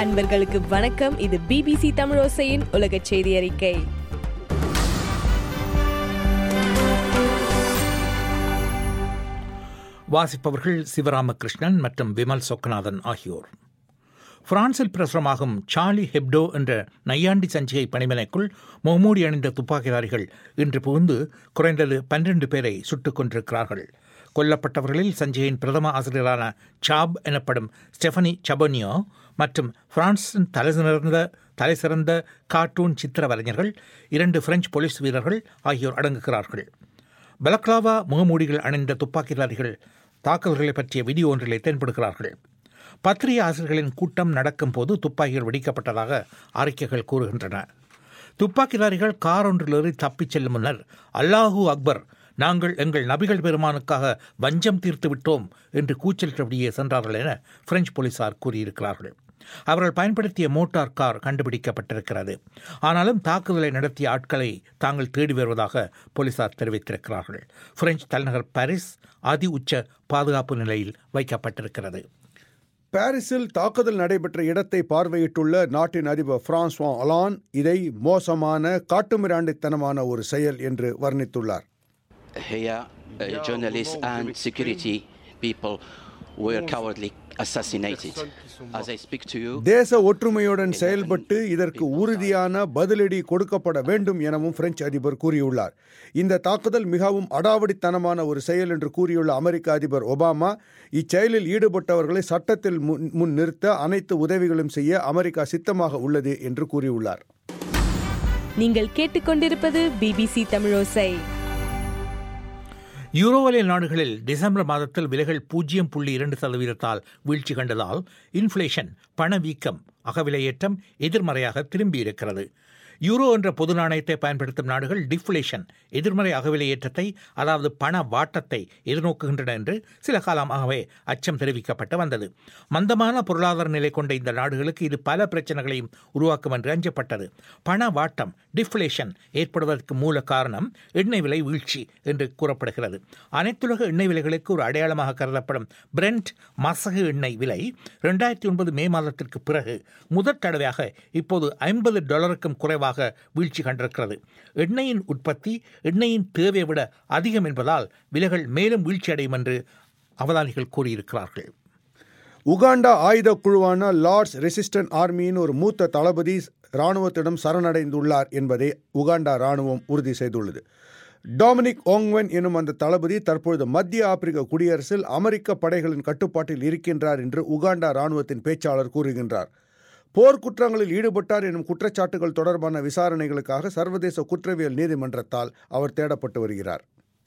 அன்பர்களுக்கு வணக்கம் இது பிபிசி தமிழோசையின் உலக செய்தி அறிக்கை வாசிப்பவர்கள் சிவராமகிருஷ்ணன் மற்றும் விமல் சொக்கநாதன் ஆகியோர் பிரான்சில் பிரசுரமாகும் சார்லி ஹெப்டோ என்ற நையாண்டி சஞ்சிகை பணிமனைக்குள் முகமூடி அணிந்த துப்பாக்கிதாரிகள் இன்று புகுந்து குறைந்தது பன்னிரண்டு பேரை சுட்டுக் கொண்டிருக்கிறார்கள் கொல்லப்பட்டவர்களில் சஞ்சிகையின் பிரதம ஆசிரியரான சாப் எனப்படும் ஸ்டெஃபனி சபோனியோ மற்றும் பிரான்சின் தலைசிறந்த தலைசிறந்த கார்ட்டூன் சித்திர வலைஞர்கள் இரண்டு பிரெஞ்சு போலீஸ் வீரர்கள் ஆகியோர் அடங்குகிறார்கள் பலக்லாவா முகமூடிகள் அணிந்த துப்பாக்கிதாரிகள் தாக்குதல்களை பற்றிய வீடியோ ஒன்றிலே தென்படுகிறார்கள் பத்திரிகை ஆசிரியர்களின் கூட்டம் நடக்கும் போது துப்பாக்கிகள் வெடிக்கப்பட்டதாக அறிக்கைகள் கூறுகின்றன துப்பாக்கிதாரிகள் கார் ஒன்றிலேறி தப்பிச் செல்லும் முன்னர் அல்லாஹூ அக்பர் நாங்கள் எங்கள் நபிகள் பெருமானுக்காக வஞ்சம் தீர்த்து விட்டோம் என்று கூச்சலிட்டபடியே சென்றார்கள் என பிரெஞ்சு போலீசார் கூறியிருக்கிறார்கள் அவர்கள் பயன்படுத்திய மோட்டார் கார் கண்டுபிடிக்கப்பட்டிருக்கிறது ஆனாலும் தாக்குதலை நடத்திய ஆட்களை தாங்கள் தேடி வருவதாக போலீசார் தெரிவித்திருக்கிறார்கள் பிரெஞ்சு தலைநகர் பாரிஸ் அதி உச்ச பாதுகாப்பு நிலையில் வைக்கப்பட்டிருக்கிறது பாரிஸில் தாக்குதல் நடைபெற்ற இடத்தை பார்வையிட்டுள்ள நாட்டின் அதிபர் பிரான்ஸ்வா அலான் இதை மோசமான காட்டுமிராண்டித்தனமான ஒரு செயல் என்று வர்ணித்துள்ளார் Here, uh, journalists and security people were cowardly assassinated. As I speak to you, தேச ஒற்றுமையுடன் செயல்பட்டு இதற்கு உறுதியான பதிலடி கொடுக்கப்பட வேண்டும் எனவும் பிரெஞ்சு அதிபர் கூறியுள்ளார் இந்த தாக்குதல் மிகவும் அடாவடித்தனமான ஒரு செயல் என்று கூறியுள்ள அமெரிக்க அதிபர் ஒபாமா இச்செயலில் ஈடுபட்டவர்களை சட்டத்தில் முன் முன் நிறுத்த அனைத்து உதவிகளும் செய்ய அமெரிக்கா சித்தமாக உள்ளது என்று கூறியுள்ளார் நீங்கள் கேட்டுக்கொண்டிருப்பது பிபிசி தமிழோசை யூரோவலை நாடுகளில் டிசம்பர் மாதத்தில் விலைகள் பூஜ்ஜியம் புள்ளி இரண்டு சதவீதத்தால் வீழ்ச்சி கண்டதால் இன்ஃப்ளேஷன் பணவீக்கம் அகவிலையேற்றம் எதிர்மறையாக திரும்பியிருக்கிறது யூரோ என்ற பொது நாணயத்தை பயன்படுத்தும் நாடுகள் டிஃப்ளேஷன் எதிர்மறை அகவிலையேற்றத்தை அதாவது பண வாட்டத்தை எதிர்நோக்குகின்றன என்று சில காலமாகவே அச்சம் தெரிவிக்கப்பட்டு வந்தது மந்தமான பொருளாதார நிலை கொண்ட இந்த நாடுகளுக்கு இது பல பிரச்சனைகளையும் உருவாக்கும் என்று அஞ்சப்பட்டது பண வாட்டம் டிஃப்ளேஷன் ஏற்படுவதற்கு மூல காரணம் எண்ணெய் விலை வீழ்ச்சி என்று கூறப்படுகிறது அனைத்துலக எண்ணெய் விலைகளுக்கு ஒரு அடையாளமாக கருதப்படும் பிரெண்ட் மசகு எண்ணெய் விலை ரெண்டாயிரத்தி ஒன்பது மே மாதத்திற்கு பிறகு முதற் தடவையாக இப்போது ஐம்பது டாலருக்கும் குறைவாக வீழ்ச்சி கண்டிருக்கிறது எண்ணெயின் உற்பத்தி எண்ணெயின் தேவையை விட அதிகம் என்பதால் விலைகள் மேலும் வீழ்ச்சி அடையும் என்று அவதானிகள் கூறியிருக்கிறார்கள் உகாண்டா ஆயுத குழுவான லார்ட்ஸ் ரெசிஸ்டன்ட் ஆர்மியின் ஒரு மூத்த தளபதி இராணுவத்திடம் சரணடைந்துள்ளார் என்பதை உகாண்டா இராணுவம் உறுதி செய்துள்ளது டாமினிக் ஓங்வென் எனும் அந்த தளபதி தற்பொழுது மத்திய ஆப்பிரிக்க குடியரசில் அமெரிக்க படைகளின் கட்டுப்பாட்டில் இருக்கின்றார் என்று உகாண்டா இராணுவத்தின் பேச்சாளர் கூறுகின்றார் போர்க்குற்றங்களில் ஈடுபட்டார் எனும் குற்றச்சாட்டுகள் தொடர்பான விசாரணைகளுக்காக சர்வதேச குற்றவியல் நீதிமன்றத்தால் அவர் தேடப்பட்டு வருகிறார்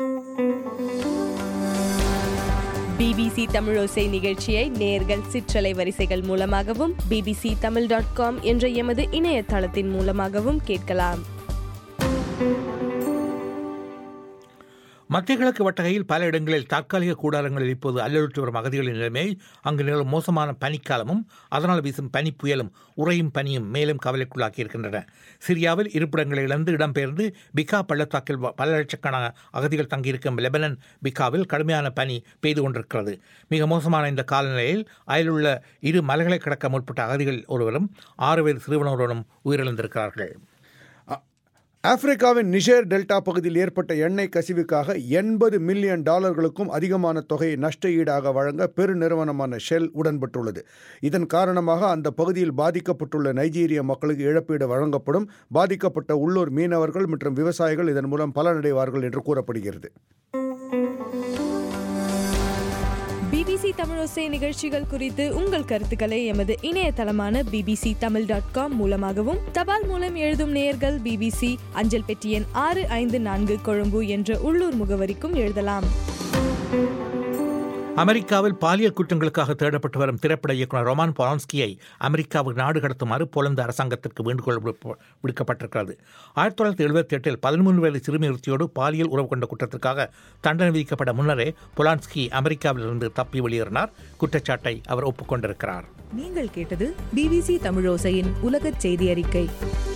பிபிசி தமிழோசை நிகழ்ச்சியை நேர்கள் சிற்றலை வரிசைகள் மூலமாகவும் பிபிசி தமிழ் டாட் காம் என்ற எமது இணையதளத்தின் மூலமாகவும் கேட்கலாம் மத்திய கிழக்கு வட்டகையில் பல இடங்களில் தற்காலிக கூடாரங்களில் இப்போது அல்லலுற்று வரும் அகதிகளின் நிலைமை அங்கு நிலவும் மோசமான பனிக்காலமும் அதனால் வீசும் பனி புயலும் உறையும் பனியும் மேலும் கவலைக்குள்ளாக்கி இருக்கின்றன சிரியாவில் இருப்பிடங்களை இழந்து இடம்பெயர்ந்து பிகா பள்ளத்தாக்கில் பல லட்சக்கணக்கான அகதிகள் தங்கியிருக்கும் லெபனன் பிகாவில் கடுமையான பனி பெய்து கொண்டிருக்கிறது மிக மோசமான இந்த காலநிலையில் அயலுள்ள இரு மலைகளை கடக்க முற்பட்ட அகதிகள் ஒருவரும் ஆறு வயது சிறுவனருடனும் உயிரிழந்திருக்கிறார்கள் ஆப்பிரிக்காவின் நிஷேர் டெல்டா பகுதியில் ஏற்பட்ட எண்ணெய் கசிவுக்காக எண்பது மில்லியன் டாலர்களுக்கும் அதிகமான தொகையை நஷ்ட ஈடாக வழங்க பெருநிறுவனமான ஷெல் உடன்பட்டுள்ளது இதன் காரணமாக அந்த பகுதியில் பாதிக்கப்பட்டுள்ள நைஜீரிய மக்களுக்கு இழப்பீடு வழங்கப்படும் பாதிக்கப்பட்ட உள்ளூர் மீனவர்கள் மற்றும் விவசாயிகள் இதன் மூலம் பலனடைவார்கள் என்று கூறப்படுகிறது பிபிசி தமிழோசை நிகழ்ச்சிகள் குறித்து உங்கள் கருத்துக்களை எமது இணையதளமான பிபிசி தமிழ் டாட் காம் மூலமாகவும் தபால் மூலம் எழுதும் நேயர்கள் பிபிசி அஞ்சல் பெட்டி எண் ஆறு ஐந்து நான்கு கொழும்பு என்ற உள்ளூர் முகவரிக்கும் எழுதலாம் அமெரிக்காவில் பாலியல் குற்றங்களுக்காக தேடப்பட்டு வரும் திரைப்பட இயக்குனர் ரொமான் பாலான்ஸ்கியை அமெரிக்காவுக்கு நாடு கடத்துமாறு போலந்து அரசாங்கத்திற்கு வேண்டுகோள் விடுப்ப- விடுக்கப்பட்டிருக்கிறது ஆயிரத்தி தொள்ளாயிரத்தி எழுபத்தி எட்டில் பதிமூன்று வயது சிறுமி ஒருத்தியோடு பாலியல் உறவு கொண்ட குற்றத்திற்காக தண்டனை விதிக்கப்பட்ட முன்னரே பொலான்ஸ்கி அமெரிக்காவிலிருந்து தப்பி வெளியேறினார் குற்றச்சாட்டை அவர் ஒப்புக்கொண்டிருக்கிறார் நீங்கள் கேட்டது பிபிசி தமிழோசையின் உலகச் செய்தி அறிக்கை